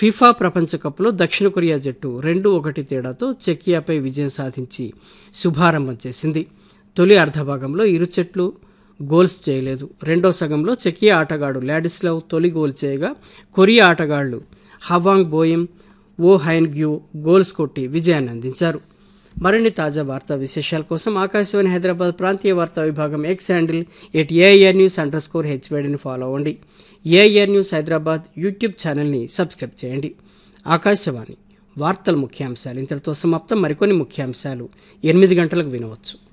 FIFA ప్రపంచ కప్లో దక్షిణ కొరియా జట్టు రెండు ఒకటి తేడాతో చెకియాపై విజయం సాధించి శుభారంభం చేసింది తొలి అర్ధభాగంలో ఇరు జట్లు గోల్స్ చేయలేదు రెండో సగంలో చెకియా ఆటగాడు లాడిస్లవ్ తొలి గోల్ చేయగా కొరియా ఆటగాళ్లు హవాంగ్ బోయిం ఓ హైన్ గ్యూ గోల్స్ కొట్టి విజయాన్ని అందించారు మరిన్ని తాజా వార్తా విశేషాల కోసం ఆకాశవాణి హైదరాబాద్ ప్రాంతీయ వార్తా విభాగం X handle at AIR news underscore హెచ్వేడిని ఫాలో అవ్వండి ఏఐఆర్ న్యూస్ హైదరాబాద్ యూట్యూబ్ ఛానల్ని సబ్స్క్రైబ్ చేయండి ఆకాశవాణి వార్తల ముఖ్యాంశాలు ఇంతటితో సమాప్తం మరికొన్ని ముఖ్యాంశాలు ఎనిమిది గంటలకు వినవచ్చు